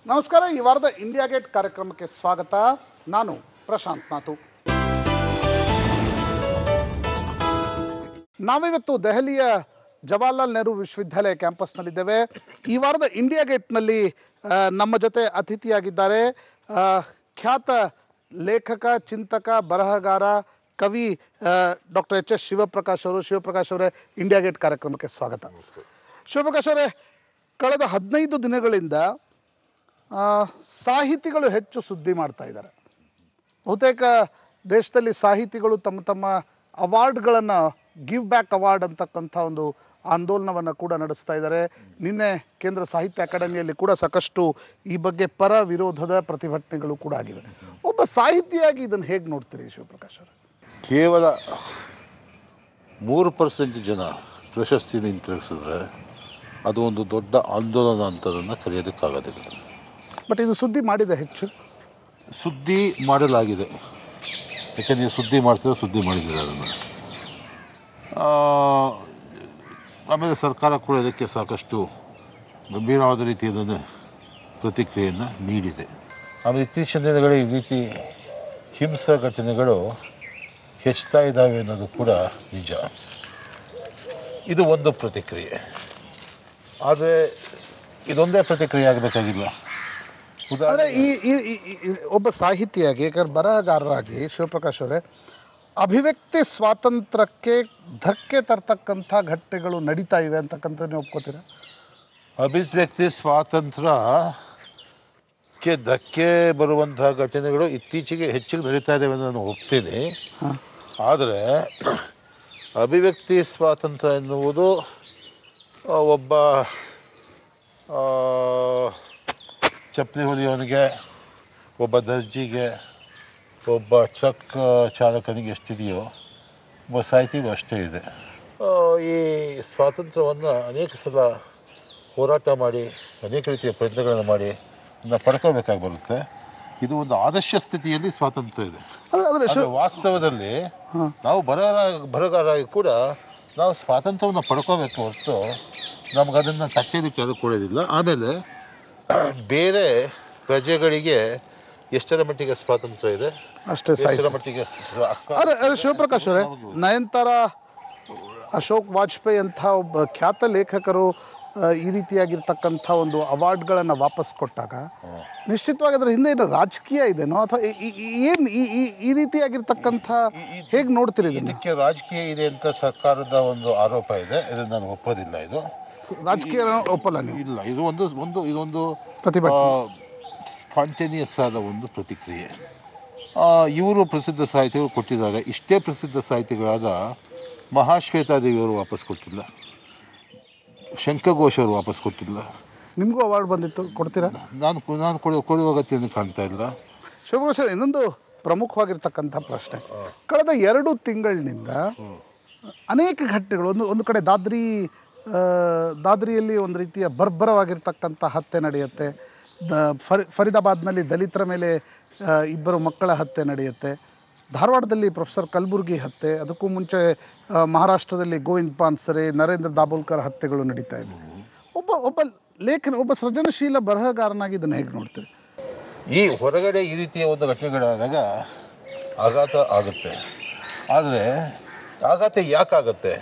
ನಮಸ್ಕಾರ ಈ ವಾರದ ಇಂಡಿಯಾ ಗೇಟ್ ಕಾರ್ಯಕ್ರಮಕ್ಕೆ ಸ್ವಾಗತ ನಾನು ಪ್ರಶಾಂತ್ ನಾಥು ನಾವಿವತ್ತು ದೆಹಲಿಯ ಜವಾಹರ್ಲಾಲ್ ನೆಹರು ವಿಶ್ವವಿದ್ಯಾಲಯ ಕ್ಯಾಂಪಸ್ನಲ್ಲಿದ್ದೇವೆ ಈ ವಾರದ ಇಂಡಿಯಾ ಗೇಟ್ನಲ್ಲಿ ಆ, ನಮ್ಮ ಜೊತೆ ಅತಿಥಿಯಾಗಿದ್ದಾರೆ ಆ, ಖ್ಯಾತ ಲೇಖಕ ಚಿಂತಕ ಬರಹಗಾರ ಕವಿ ಡಾಕ್ಟರ್ ಎಚ್ ಎಸ್ ಶಿವಪ್ರಕಾಶ್ ಅವರು ಶಿವಪ್ರಕಾಶ್ ಅವರೇ ಇಂಡಿಯಾ ಗೇಟ್ ಕಾರ್ಯಕ್ರಮಕ್ಕೆ ಸ್ವಾಗತ ಶಿವಪ್ರಕಾಶ್ ಅವರೇ ಕಳೆದ ಹದಿನೈದು ದಿನಗಳಿಂದ ಆ, ಸಾಹಿತಿಗಳು ಹೆಚ್ಚು ಸುದ್ದಿ ಮಾಡ್ತಾ ಇದ್ದಾರೆ ಬಹುತೇಕ ದೇಶದಲ್ಲಿ ಸಾಹಿತಿಗಳು ತಮ್ಮ ತಮ್ಮ ಅವಾರ್ಡ್ಗಳನ್ನು ಗಿವ್ ಬ್ಯಾಕ್ ಅವಾರ್ಡ್ ಅಂತಕ್ಕಂಥ ಒಂದು ಆಂದೋಲನವನ್ನು ಕೂಡ ನಡೆಸ್ತಾ ಇದ್ದಾರೆ ನಿನ್ನೆ ಕೇಂದ್ರ ಸಾಹಿತ್ಯ ಅಕಾಡೆಮಿಯಲ್ಲಿ ಕೂಡ ಸಾಕಷ್ಟು ಈ ಬಗ್ಗೆ ಪರ ವಿರೋಧದ ಪ್ರತಿಭಟನೆಗಳು ಕೂಡ ಆಗಿವೆ ಒಬ್ಬ ಸಾಹಿತಿಯಾಗಿ ಇದನ್ನು ಹೇಗೆ ನೋಡ್ತೀರಿ ಶಿವಪ್ರಕಾಶ್ ಅವರು ಕೇವಲ ಮೂರು ಪರ್ಸೆಂಟ್ ಜನ ಪ್ರಶಸ್ತಿನ ಹಿಂತಿರುಗಿಸಿದ್ರೆ ಅದು ಒಂದು ದೊಡ್ಡ ಆಂದೋಲನ ಅಂತದನ್ನು ಕರೆಯೋದಕ್ಕಾಗೋದಿಲ್ಲ ಬಟ್ ಇದು ಸುದ್ದಿ ಮಾಡಿದೆ ಹೆಚ್ಚು ಸುದ್ದಿ ಮಾಡಲಾಗಿದೆ ಯಾಕೆ ನೀವು ಸುದ್ದಿ ಮಾಡ್ತೀರ ಸುದ್ದಿ ಮಾಡಿದ್ದೀರ ಅದನ್ನು ಆ, ಆಮೇಲೆ ಸರ್ಕಾರ ಕೂಡ ಇದಕ್ಕೆ ಸಾಕಷ್ಟು ಗಂಭೀರವಾದ ರೀತಿಯಲ್ಲಿ ಪ್ರತಿಕ್ರಿಯೆಯನ್ನು ನೀಡಿದೆ ಆಮೇಲೆ ಇತ್ತೀಚಿನ ದಿನಗಳಲ್ಲಿ ಈ ರೀತಿ ಹಿಂಸಾ ಘಟನೆಗಳು ಹೆಚ್ಚುತ್ತಾ ಇದ್ದಾವೆ ಅನ್ನೋದು ಕೂಡ ನಿಜ ಇದು ಒಂದು ಪ್ರತಿಕ್ರಿಯೆ ಆದರೆ ಇದೊಂದೇ ಪ್ರತಿಕ್ರಿಯೆ ಆಗಬೇಕಾಗಿಲ್ಲ ಆದರೆ ಉದಾಹರಣೆ ಈ ಈ- ಈ- ಈ- ಈ- ಒಬ್ಬ ಸಾಹಿತಿಯಾಗಿ ಯಾಕಂದ್ರೆ ಬರಹಗಾರರಾಗಿ ಶಿವಪ್ರಕಾಶ್ ಅವರೇ ಅಭಿವ್ಯಕ್ತಿ ಸ್ವಾತಂತ್ರ್ಯಕ್ಕೆ ಧಕ್ಕೆ ತರ್ತಕ್ಕಂಥ ಘಟನೆಗಳು ನಡೀತಾ ಇವೆ ಅಂತಕ್ಕಂಥ ನೀವು ಒಪ್ಕೋತೀರಾ ಅಭಿವ್ಯಕ್ತಿ ಸ್ವಾತಂತ್ರ್ಯಕ್ಕೆ ಧಕ್ಕೆ ಬರುವಂತಹ ಘಟನೆಗಳು ಇತ್ತೀಚೆಗೆ ಹೆಚ್ಚಿಗೆ ನಡೀತಾ ಇದ್ದಾವೆ ಅಂತ ನಾನು ಒಪ್ತೀನಿ ಆದರೆ ಅಭಿವ್ಯಕ್ತಿ ಸ್ವಾತಂತ್ರ್ಯ ಎನ್ನುವುದು ಆ, ಒಬ್ಬ ಆ, ಚಪ್ಪಲಿ ಹೊಲಿಯೋನಿಗೆ ಒಬ್ಬ ದರ್ಜಿಗೆ ಒಬ್ಬ ಟ್ರಕ್ ಚಾಲಕನಿಗೆ ಎಷ್ಟಿದೆಯೋ ಒಬ್ಬ ಸಾಹಿತಿಗೂ ಅಷ್ಟೇ ಇದೆ ಆ, ಈ ಸ್ವಾತಂತ್ರ್ಯವನ್ನು ಅನೇಕ ಸಲ ಹೋರಾಟ ಮಾಡಿ ಅನೇಕ ರೀತಿಯ ಪ್ರಯತ್ನಗಳನ್ನು ಮಾಡಿ ಇದನ್ನ ಪಡ್ಕೋಬೇಕಾಗಿ ಬರುತ್ತೆ ಇದು ಒಂದು ಆದರ್ಶ ಸ್ಥಿತಿಯಲ್ಲಿ ಸ್ವಾತಂತ್ರ್ಯ ಇದೆ ಆದರೆ ಆದರೆ ಶಿವ ಆದರೆ ವಾಸ್ತವದಲ್ಲಿ ನಾವು ಬರಗಾರ ಬರಗಾರಾಗಿ ಕೂಡ ನಾವು ಸ್ವಾತಂತ್ರ್ಯವನ್ನು ಪಡ್ಕೋಬೇಕು ಹೊರತು ನಮ್ಗೆ ಅದನ್ನು ತಟ್ಟೋದಕ್ಕೆ ಯಾರು ಕೊಡೋದಿಲ್ಲ ಆಮೇಲೆ ಬೇರೆ ಪ್ರಜೆಗಳಿಗೆ ಎಷ್ಟರ ಮಟ್ಟಿಗೆ ಸ್ವಾತಂತ್ರ್ಯ ಇದೆ ಅಷ್ಟೇ ಸಾಹಿತ್ಯ ಎಷ್ಟರ ಮಟ್ಟಿಗೆ ಸ್ವ- ಸ್ವ- ಆದರೆ ಆದರೆ ಶಿವಪ್ರಕಾಶ್ ಅವರೇ ನಯನತಾರ ಅಶೋಕ್ ವಾಜಪೇಯಿ ಅಂಥ ಒಬ್ಬ ಖ್ಯಾತ ಲೇಖಕರು ಆ, ಈ ರೀತಿಯಾಗಿರ್ತಕ್ಕಂಥ ಒಂದು ಅವಾರ್ಡ್ಗಳನ್ನು ವಾಪಸ್ ಕೊಟ್ಟಾಗ ನಿಶ್ಚಿತವಾಗಿ ಅದರ ಹಿಂದೆ ಏನು ರಾಜಕೀಯ ಇದೆನೋ ಅಥವಾ ಏನು ಈ ಈ- ಈ ರೀತಿಯಾಗಿರ್ತಕ್ಕಂಥ ಹೇಗೆ ನೋಡ್ತೀರಿ ಇದನ್ನು ಇದಕ್ಕೆ ರಾಜಕೀಯ ಇದೆ ಅಂತ ಸರ್ಕಾರದ ಒಂದು ಆರೋಪ ಇದೆ ಇದನ್ನು ನಾನು ಒಪ್ಪೋದಿಲ್ಲ ಇದು ರಾಜಕೀಯ ಒಪ್ಪಲ್ಲ ನೀವು ಇಲ್ಲ ಇದು ಒಂದು ಒಂದು ಇದೊಂದು ಪ್ರತಿಭಟನೆ. ಸ್ಪಾಂಟೇನಿಯಸ್ ಆದ ಒಂದು ಪ್ರತಿಕ್ರಿಯೆ ಇವರು ಪ್ರಸಿದ್ಧ ಸಾಹಿತಿಗಳು ಕೊಟ್ಟಿದ್ದಾರೆ ಇಷ್ಟೇ ಪ್ರಸಿದ್ಧ ಸಾಹಿತಿಗಳಾದ ಮಹಾಶ್ವೇತಾದೇವಿಯವರು ವಾಪಸ್ ಕೊಟ್ಟಿಲ್ಲ ಶಂಕಘೋಷ್ ಅವರು ವಾಪಸ್ ಕೊಟ್ಟಿಲ್ಲ ನಿಮಗೂ ಅವಾರ್ಡ್ ಬಂದಿತ್ತು ಕೊಡ್ತೀರಾ ನಾನು ಕೊ- ನಾನು ಕೊಡುವ ಕೊಡುವ ಅಗತ್ಯವನ್ನು ಕಾಣ್ತಾ ಇಲ್ಲ ಶಿವಪ್ರಕಾಶ್ ಅವರೇ, ಇನ್ನೊಂದು ಪ್ರಮುಖವಾಗಿರ್ತಕ್ಕಂಥ ಪ್ರಶ್ನೆ ಕಳೆದ ಎರಡು ತಿಂಗಳಿನಿಂದ ಅನೇಕ ಘಟನೆಗಳು ಒಂದು ಒಂದು ಕಡೆ ದಾದ್ರಿ ಆ, ದಾದ್ರಿಯಲ್ಲಿ ಒಂದು ರೀತಿಯ ಬರ್ಬರವಾಗಿರ್ತಕ್ಕಂಥ ಹತ್ಯೆ ನಡೆಯುತ್ತೆ ದ ಫರಿ ಫರೀದಾಬಾದ್ನಲ್ಲಿ ದಲಿತರ ಮೇಲೆ ಆ, ಇಬ್ಬರು ಮಕ್ಕಳ ಹತ್ಯೆ ನಡೆಯುತ್ತೆ ಧಾರವಾಡದಲ್ಲಿ ಪ್ರೊಫೆಸರ್ ಕಲಬುರ್ಗಿ ಹತ್ಯೆ ಅದಕ್ಕೂ ಮುಂಚೆ ಆ, ಮಹಾರಾಷ್ಟ್ರದಲ್ಲಿ ಗೋವಿಂದ್ ಪಾನ್ಸರೆ ನರೇಂದ್ರ ದಾಬೋಲ್ಕರ್ ಹತ್ಯೆಗಳು ನಡೀತಾ ಇವೆ ಒಬ್ಬ ಒಬ್ಬ ಲೇಖನ ಒಬ್ಬ ಸೃಜನಶೀಲ ಬರಹಗಾರನಾಗಿ ಇದನ್ನು ಹೇಗೆ ನೋಡ್ತೀರಿ ಈ ಹೊರಗಡೆ ಈ ರೀತಿಯ ಒಂದು ಘಟನೆಗಳಾದಾಗ ಆಘಾತ ಆಗುತ್ತೆ ಆದರೆ ಆಘಾತ ಯಾಕಾಗತ್ತೆ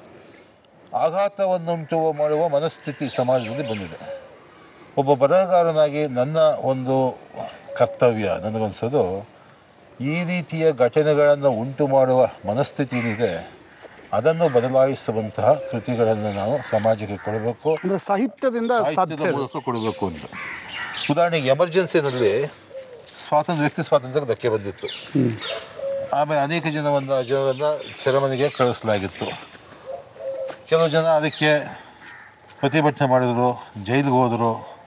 ಆಘಾತವನ್ನುಂಟು ಮಾಡುವ ಮನಸ್ಥಿತಿ ಸಮಾಜದಲ್ಲಿ ಬಂದಿದೆ ಒಬ್ಬ ಬರಹಗಾರನಾಗಿ ನನ್ನ ಒಂದು ಕರ್ತವ್ಯ ನನಗನ್ಸೋದು ಈ ರೀತಿಯ ಘಟನೆಗಳನ್ನು ಉಂಟು ಮಾಡುವ ಮನಸ್ಥಿತಿ ಏನಿದೆ ಅದನ್ನು ಬದಲಾಯಿಸುವಂತಹ ಕೃತಿಗಳನ್ನು ನಾವು ಸಮಾಜಕ್ಕೆ ಕೊಡಬೇಕು ಅಂದರೆ ಸಾಹಿತ್ಯದಿಂದ ಸಾಧ್ಯ ಸಾಹಿತ್ಯದ ಇದೆ. ಮೂಲಕ ಕೊಡಬೇಕು ಅಂತ ಉದಾಹರಣೆಗೆ ಎಮರ್ಜೆನ್ಸಿನಲ್ಲಿ ಸ್ವಾತಂತ್ರ್ಯ ವ್ಯಕ್ತಿ ಸ್ವಾತಂತ್ರ್ಯಕ್ಕೆ ಧಕ್ಕೆ ಬಂದಿತ್ತು ಆಮೇಲೆ ಅನೇಕ ಜನವನ್ನ ಜನರನ್ನು ಸೆರೆಮನೆಗೆ ಕಳಿಸಲಾಗಿತ್ತು ಕೆಲವು ಜನ ಅದಕ್ಕೆ ಪ್ರತಿಭಟನೆ ಮಾಡಿದರು ಜೈಲಿಗೆ ಹೋದರು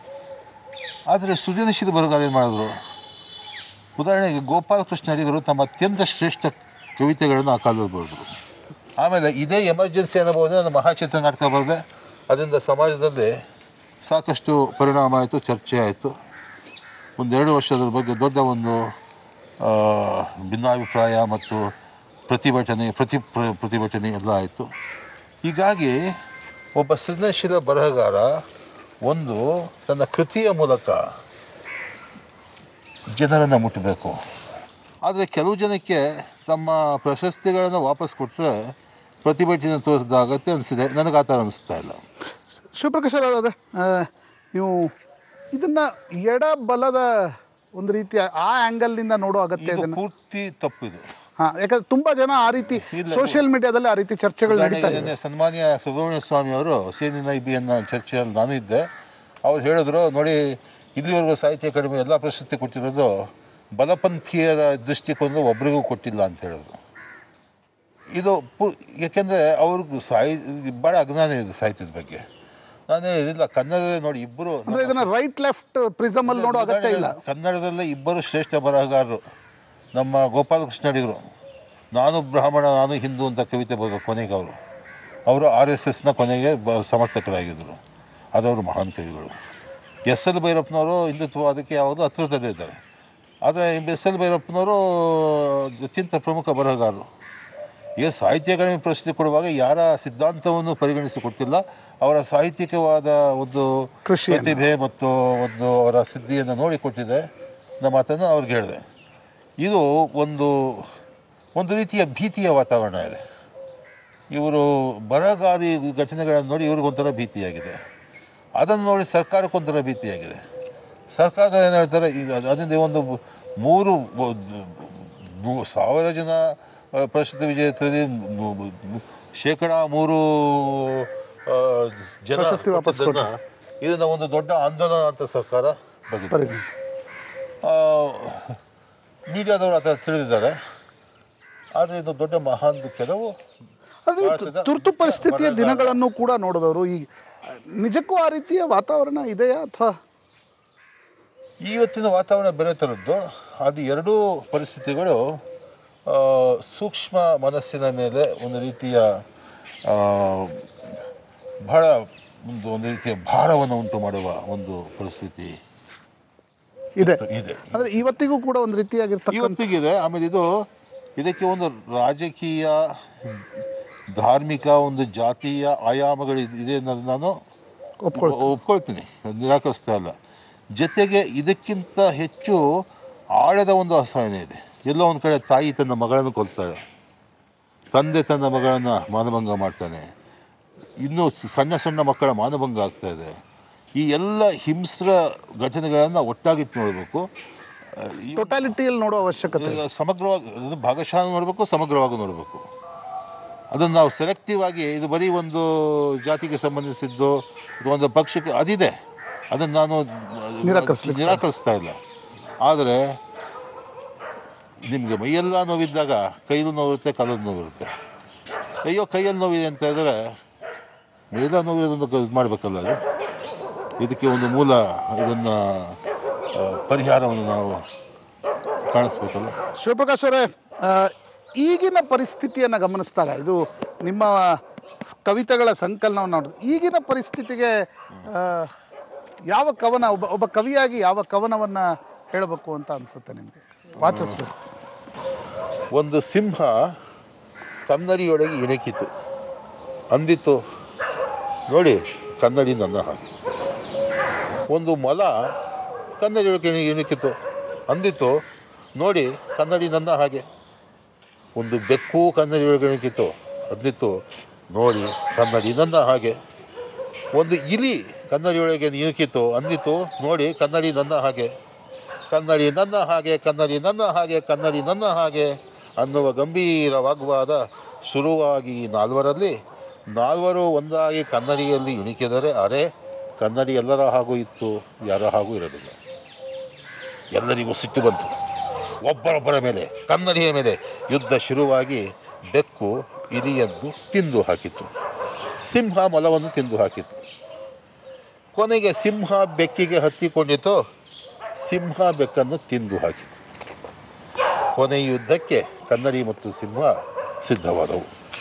ಆದರೆ ಸೃಜನಶೀಲ ಬರಗಾರ ಏನು ಮಾಡಿದ್ರು ಉದಾಹರಣೆಗೆ ಗೋಪಾಲಕೃಷ್ಣ ಅಡಿಗರು ತಮ್ಮ ಅತ್ಯಂತ ಶ್ರೇಷ್ಠ ಕವಿತೆಗಳನ್ನು ಆ ಕಾಲದಲ್ಲಿ ಬರೆದರು ಆಮೇಲೆ ಇದೇ ಎಮರ್ಜೆನ್ಸಿ ಅನ್ನಬಹುದು ನಾನು ಮಹಾಚಿತ್ರ ನಾಟಕ ಬರೆದೆ ಅದರಿಂದ ಸಮಾಜದಲ್ಲಿ ಸಾಕಷ್ಟು ಪರಿಣಾಮ ಆಯಿತು ಚರ್ಚೆ ಆಯಿತು ಒಂದೆರಡು ವರ್ಷದ ಬಗ್ಗೆ ದೊಡ್ಡ ಒಂದು ಆ, ಭಿನ್ನಾಭಿಪ್ರಾಯ ಮತ್ತು ಪ್ರತಿಭಟನೆ ಪ್ರತಿ ಪ್ರ- ಪ್ರತಿಭಟನೆ ಎಲ್ಲ ಆಯಿತು ಹೀಗಾಗಿ ಒಬ್ಬ ಸೃಜನಶೀಲ ಬರಹಗಾರ ಒಂದು ತನ್ನ ಕೃತಿಯ ಮೂಲಕ ಜನರನ್ನು ಮುಟ್ಟಬೇಕು ಆದರೆ ಕೆಲವು ಜನಕ್ಕೆ ತಮ್ಮ ಪ್ರಶಸ್ತಿಗಳನ್ನು ವಾಪಸ್ ಕೊಟ್ಟರೆ ಪ್ರತಿಭಟನೆ ತೋರಿಸಿದಾಗತ್ತೆ ಅನಿಸಿದೆ ನನಗೆ ಆ ಥರ ಅನಿಸ್ತಾ ಇಲ್ಲ ಶಿವಪ್ರಕಾಶ್ ಅವರೇ ನೀವು ಇದನ್ನ ಎಡ ಬಲದ ಒಂದು ರೀತಿಯ ಆ ಆ್ಯಂಗಲ್ನಿಂದ ನೋಡೋ ಅಗತ್ಯ ಇದು ಇದನ್ನು ಪೂರ್ತಿ ತಪ್ಪಿದು ಹಾಂ ಯಾಕಂದ್ರೆ ತುಂಬ ಜನ ಆ ರೀತಿ ಇಲ್ಲ. ಸೋಷಿಯಲ್ ಮೀಡಿಯಾದಲ್ಲಿ ಆ ರೀತಿ ಚರ್ಚೆಗಳು ನಡೀತಾ ಉದಾಹರಣೆಗೆ ಇದೆ ನಿನ್ನೆ ಸನ್ಮಾನ್ಯ ಸುಬ್ರಹ್ಮಣ್ಯ ಸ್ವಾಮಿ ಅವರು ಸಿ ಎನ್ ಐ ಬಿ ಅನ್ನೋ ಚರ್ಚೆಯಲ್ಲಿ ನಾನು ಇದ್ದೆ ಅವ್ರು ಹೇಳಿದ್ರು ನೋಡಿ ಇಲ್ಲಿವರೆಗೂ ಸಾಹಿತ್ಯ ಅಕಾಡೆಮಿ ಎಲ್ಲ ಪ್ರಶಸ್ತಿ ಕೊಟ್ಟಿರೋದು ಬಲಪಂಥೀಯರ ದೃಷ್ಟಿಕೋನ ಒಬ್ರಿಗೂ ಕೊಟ್ಟಿಲ್ಲ ಅಂತ ಹೇಳಿದ್ರು ಇದು ಪು ಯಾಕೆಂದರೆ ಅವ್ರಿಗೂ ಸಾಹಿ ಭಾಳ ಅಜ್ಞಾನ ಇದೆ ಸಾಹಿತ್ಯದ ಬಗ್ಗೆ ನಾನು ಹೇಳಿಲ್ಲ ಕನ್ನಡದಲ್ಲಿ ನೋಡಿ ಇಬ್ಬರು ಅಂದ್ರೆ ಇದನ್ನ ರೈಟ್ ಲೆಫ್ಟ್ ಪ್ರಿಸಮ್ ಅಲ್ಲಿ ನೋಡೋ ಅಗತ್ಯ ಇಲ್ಲ ಕನ್ನಡದಲ್ಲೇ ಇಬ್ಬರು ಶ್ರೇಷ್ಠ ಬರಹಗಾರರು ನಮ್ಮ ಗೋಪಾಲಕೃಷ್ಣ ಅಡಿಗರು ನಾನು ಬ್ರಾಹ್ಮಣ ನಾನು ಹಿಂದೂ ಅಂತ ಕವಿತೆ ಬರೆದ ಕೊನೆಗೆ ಅವರು ಅವರು ಆರ್ ಎಸ್ ಎಸ್ನ ಕೊನೆಗೆ ಬ ಸಮರ್ಥಕರಾಗಿದ್ದರು ಅದವರು ಮಹಾನ್ ಕವಿಗಳು ಎಸ್ ಎಲ್ ಭೈರಪ್ಪನವರು ಹಿಂದುತ್ವವಾದಕ್ಕೆ ಯಾವಾಗಲೂ ಹತ್ತಿರದಲ್ಲೇ ಇದ್ದಾರೆ ಆದರೆ ಎಸ್ ಎಲ್ ಭೈರಪ್ಪನವರು ಅತ್ಯಂತ ಪ್ರಮುಖ ಬರಹಗಾರರು ಈಗ ಸಾಹಿತ್ಯ ಅಕಾಡೆಮಿ ಪ್ರಶಸ್ತಿ ಕೊಡುವಾಗ ಯಾರ ಸಿದ್ಧಾಂತವನ್ನು ಪರಿಗಣಿಸಿ ಕೊಟ್ಟಿಲ್ಲ ಅವರ ಸಾಹಿತ್ಯಿಕವಾದ ಒಂದು ಕೃಷಿಯನ್ನು. ಪ್ರತಿಭೆ ಮತ್ತು ಒಂದು ಅವರ ಸಿದ್ಧಿಯನ್ನು ನೋಡಿ ಕೊಟ್ಟಿದೆ ನಮ್ಮ ಮಾತನ್ನು ಅವ್ರಿಗೆ ಹೇಳಿದೆ ಇದು ಒಂದು ಒಂದು ರೀತಿಯ ಭೀತಿಯ ವಾತಾವರಣ ಇದೆ ಇವರು ಬರಗಾರಿ ಘಟನೆಗಳನ್ನು ನೋಡಿ ಇವ್ರಿಗೊಂಥರ ಭೀತಿಯಾಗಿದೆ ಅದನ್ನು ನೋಡಿ ಸರ್ಕಾರಕ್ಕೊಂಥರ ಭೀತಿಯಾಗಿದೆ ಸರ್ಕಾರ ಏನು ಹೇಳ್ತಾರೆ ಈಗ ಅದು- ಅದರಿಂದ ಒಂದು ಮೂರು ನೂ- ಸಾವಿರ ಜನ ಆ, ಪ್ರಶಸ್ತಿ ವಿಜೇತರಲ್ಲಿ ಮು- ಮು- ಶೇಕಡ ಮೂರು ಆ, ಜನ ಪ್ರಶಸ್ತಿ ವಾಪಸ್ ಕೊಟ್ಟದ್ದನ್ನ ಇದನ್ನ ಒಂದು ದೊಡ್ಡ ಆಂದೋಲನ ಅಂತ ಸರ್ಕಾರ ಬಗೆದು ಪರಿಗಣನೆ. ಮೀಡಿಯಾದವರು ಆ ಥರ ತಿಳಿದಿದ್ದಾರೆ ಆದರೆ ಇದು ದೊಡ್ಡ ಮಹಾನ್ ಕೆಲವು ಅದು ನೀವು ಭಾರತದ ತುರ್ತು ಪರಿಸ್ಥಿತಿಯ ಬರಗಾಲ. ದಿನಗಳನ್ನು ಕೂಡ ನೋಡಿದವರು ಈ ನಿಜಕ್ಕೂ ಆ ರೀತಿಯ ವಾತಾವರಣ ಇದೆಯಾ ಅಥವಾ ಇವತ್ತಿನ ವಾತಾವರಣ ಬೇರೆ ಥರದ್ದು ಅದು ಎರಡೂ ಪರಿಸ್ಥಿತಿಗಳು ಆ, ಸೂಕ್ಷ್ಮ ಮನಸ್ಸಿನ ಮೇಲೆ ಒಂದು ರೀತಿಯ ಆ, ಬಹಳ ಒಂದು ಒಂದು ರೀತಿಯ ಭಾರವನ್ನು ಉಂಟು ಮಾಡುವ ಒಂದು ಪರಿಸ್ಥಿತಿ ಇದೆ ಇದೆ ಅಂದ್ರೆ ಇವತ್ತಿಗೂ ಕೂಡ ಒಂದು ರೀತಿಯಾಗಿರ್ತಕ್ಕಂಥ ಇವತ್ತಿಗಿದೆ ಆಮೇಲೆ ಇದು ಇದಕ್ಕೆ ಒಂದು ರಾಜಕೀಯ ಧಾರ್ಮಿಕ ಒಂದು ಜಾತೀಯ ಆಯಾಮಗಳು ಇದೆ ಅನ್ನೋದು ನಾನು ಒಪ್ಕೊಳ್ತೀನಿ. ಒ- ಒಪ್ಕೊಳ್ತೀನಿ ಅದ್ ನಿರಾಕರಿಸ್ತಾ ಇಲ್ಲ ಜೊತೆಗೆ ಇದಕ್ಕಿಂತ ಹೆಚ್ಚು ಆಳದ ಒಂದು ಅಸಹನೆ ಇದೆ ಎಲ್ಲೋ ಒಂದು ಕಡೆ ತಾಯಿ ತನ್ನ ಮಗಳನ್ನು ಕೊಲ್ತಾಳೆ ತಂದೆ ತನ್ನ ಮಗಳನ್ನು ಮಾನಭಂಗ ಮಾಡ್ತಾನೆ ಇನ್ನೂ ಸ- ಸಣ್ಣ ಸಣ್ಣ ಮಕ್ಕಳ ಮಾನಭಂಗ ಆಗ್ತಾ ಇದೆ ಈ ಎಲ್ಲ ಹಿಂಸ್ರ ಘಟನೆಗಳನ್ನು ಒಟ್ಟಾಗಿಟ್ಟು ನೋಡಬೇಕು ಟೊಟಾಲಿಟಿಯಲ್ಲಿ ನೋಡೋ ಅವಶ್ಯಕತೆ ಇದೆ. ಸಮಗ್ರವಾಗಿ ಅದು ಭಾಗಶಃ ನೋಡಬೇಕು ಸಮಗ್ರವಾಗಿ ನೋಡಬೇಕು ಅದನ್ನು ನಾವು ಸೆಲೆಕ್ಟಿವ್ ಆಗಿ ಇದು ಬರೀ ಒಂದು ಜಾತಿಗೆ ಸಂಬಂಧಿಸಿದ್ದು ಅಥವಾ ಒಂದು ಪಕ್ಷಕ್ಕೆ ಅದಿದೆ ಅದನ್ನು ನಾನು ನಿರಾಕರಿಸ್ಲಿಕ್ಕೆ ನಿರಾಕರಿಸ್ತಾ ಇಲ್ಲ ಆದರೆ ನಿಮಗೆ ಮೈಯೆಲ್ಲ ನೋವಿದ್ದಾಗ ಕೈಲೂ ನೋವಿರುತ್ತೆ ಕಾಲಲ್ಲಿ ನೋವಿರುತ್ತೆ ಅಯ್ಯೋ ಕೈಯಲ್ಲಿ ನೋವಿದೆ ಅಂತ ಹೇಳಿದ್ರೆ ಮೈಯೆಲ್ಲ ನೋವಿರೋದನ್ನು ಇದು ಮಾಡಬೇಕಲ್ಲ ಅದು ಇದಕ್ಕೆ ಒಂದು ಮೂಲ ಇದನ್ನು ಆ, ಪರಿಹಾರವನ್ನು ನಾವು ಕಾಣಿಸ್ಬೇಕಲ್ಲ ಶಿವಪ್ರಕಾಶ್ ಅವರೇ ಆ, ಈಗಿನ ಪರಿಸ್ಥಿತಿಯನ್ನು ಗಮನಿಸಿದಾಗ ಇದು ನಿಮ್ಮ ಕವಿತೆಗಳ ಸಂಕಲನವನ್ನು ನೋಡಿದ್ರೆ ಈಗಿನ ಪರಿಸ್ಥಿತಿಗೆ ಆ, ಯಾವ ಕವನ ಒಬ್ಬ ಒಬ್ಬ ಕವಿಯಾಗಿ ಯಾವ ಕವನವನ್ನು ಹೇಳಬೇಕು ಅಂತ ಅನಿಸುತ್ತೆ ನಿಮಗೆ ವಾಚಿಸ್ಬೇಕು ಒಂದು ಸಿಂಹ ಕನ್ನಡಿಯೊಳಗೆ ಇಣಕಿತು ಅಂದಿತು ನೋಡಿ ಕನ್ನಡಿ ನನ್ನ ಹಾಗೆ ಒಂದು ಮೊಲ ಕನ್ನಡಿಯೊಳಗೆ ಇಣಿ- ಇಣುಕಿತು ಅಂದಿತು ನೋಡಿ ಕನ್ನಡಿ ನನ್ನ ಹಾಗೆ ಒಂದು ಬೆಕ್ಕು ಕನ್ನಡಿಯೊಳಗೆ ಇಣುಕಿತು ಅಂದಿತು ನೋಡಿ ಕನ್ನಡಿ ನನ್ನ ಹಾಗೆ ಒಂದು ಇಲಿ ಕನ್ನಡಿಯೊಳಗೆ ಇಣುಕಿತು ಅಂದಿತು ನೋಡಿ ಕನ್ನಡಿ ನನ್ನ ಹಾಗೆ ಕನ್ನಡಿ ನನ್ನ ಹಾಗೆ ಕನ್ನಡಿ ನನ್ನ ಹಾಗೆ ಕನ್ನಡಿ ನನ್ನ ಹಾಗೆ ಅನ್ನುವ ಗಂಭೀರ ವಾಗ್ವಾದ ಶುರುವಾಗಿ ಈ ನಾಲ್ವರಲ್ಲಿ ನಾಲ್ವರು ಒಂದಾಗಿ ಕನ್ನಡಿಯಲ್ಲಿ ಇಣಿಕಿದರೆ ಅರೆ ಕನ್ನಡಿ ಎಲ್ಲರ ಹಾಗೂ ಇತ್ತು ಯಾರ ಹಾಗೂ ಇರಲಿಲ್ಲ ಎಲ್ಲರಿಗೂ ಸಿಟ್ಟು ಬಂತು ಒಬ್ಬರೊಬ್ಬರ ಮೇಲೆ ಕನ್ನಡಿಯ ಮೇಲೆ ಯುದ್ಧ ಶುರುವಾಗಿ ಬೆಕ್ಕು ಇಲಿಯದ್ದು ತಿಂದು ಹಾಕಿತು ಸಿಂಹ ಮೊಲವನ್ನು ತಿಂದು ಹಾಕಿತು ಕೊನೆಗೆ ಸಿಂಹ ಬೆಕ್ಕಿಗೆ ಹತ್ತಿಕೊಂಡಿತು ಸಿಂಹ ಬೆಕ್ಕನ್ನು ತಿಂದು ಹಾಕಿತು ಕೊನೆಯ ಯುದ್ಧಕ್ಕೆ ಕನ್ನಡಿ ಮತ್ತು ಸಿಂಹ ಸಿದ್ಧವಾದವು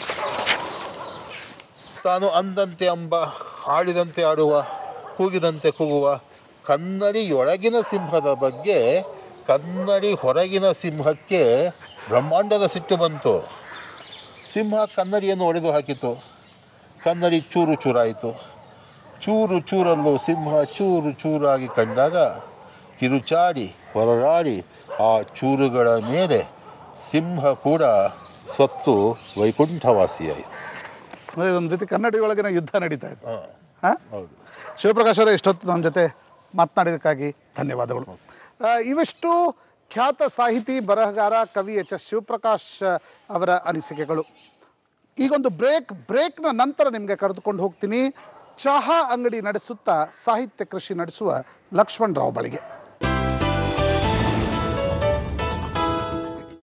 ತಾನು ಅಂದಂತೆ ಅಂಬ ಆಡಿದಂತೆ ಆಡುವ ಕೂಗಿದಂತೆ ಕೂಗುವ ಕನ್ನಡಿಯೊಳಗಿನ ಸಿಂಹದ ಬಗ್ಗೆ ಕನ್ನಡಿ ಹೊರಗಿನ ಸಿಂಹಕ್ಕೆ ಬ್ರಹ್ಮಾಂಡದ ಸಿಟ್ಟು ಬಂತು ಸಿಂಹ ಕನ್ನಡಿಯನ್ನು ಒಡೆದು ಹಾಕಿತು ಕನ್ನಡಿ ಚೂರು ಚೂರಾಯಿತು ಚೂರು ಚೂರಲ್ಲೂ ಸಿಂಹ ಚೂರು ಚೂರಾಗಿ ಕಂಡಾಗ ಕಿರುಚಾಡಿ ಹೊರರಾಡಿ ಆ ಚೂರುಗಳ ಮೇಲೆ ಸಿಂಹ ಕೂಡ ಸತ್ತು ವೈಕುಂಠವಾಸಿಯಾಯಿತು ಅಂದರೆ ಇದೊಂದು ರೀತಿ ಕನ್ನಡಿಯೊಳಗಿನ ಯುದ್ಧ ನಡೀತಾ ಇದೆ ಹಾಂ ಹಾಂ ಹೌದು ಶಿವಪ್ರಕಾಶ್ ಅವರೇ ಇಷ್ಟೊತ್ತು ನಮ್ಮ ಜೊತೆ ಮಾತನಾಡಿದ್ದಕ್ಕಾಗಿ ಧನ್ಯವಾದಗಳು ಆ, ಇವಿಷ್ಟು ಖ್ಯಾತ ಸಾಹಿತಿ ಬರಹಗಾರ ಕವಿ ಎಚ್ ಎಸ್ ಶಿವಪ್ರಕಾಶ್ ಅವರ ಅನಿಸಿಕೆಗಳು ಈಗೊಂದು ಬ್ರೇಕ್ ಬ್ರೇಕ್ನ ನಂತರ ನಿಮಗೆ ಕರೆದುಕೊಂಡು ಹೋಗ್ತೀನಿ ಚಹಾ ಅಂಗಡಿ ನಡೆಸುತ್ತಾ ಸಾಹಿತ್ಯ ಕೃಷಿ ನಡೆಸುವ ಲಕ್ಷ್ಮಣ್ ರಾವ್ ಬಳಿಗೆ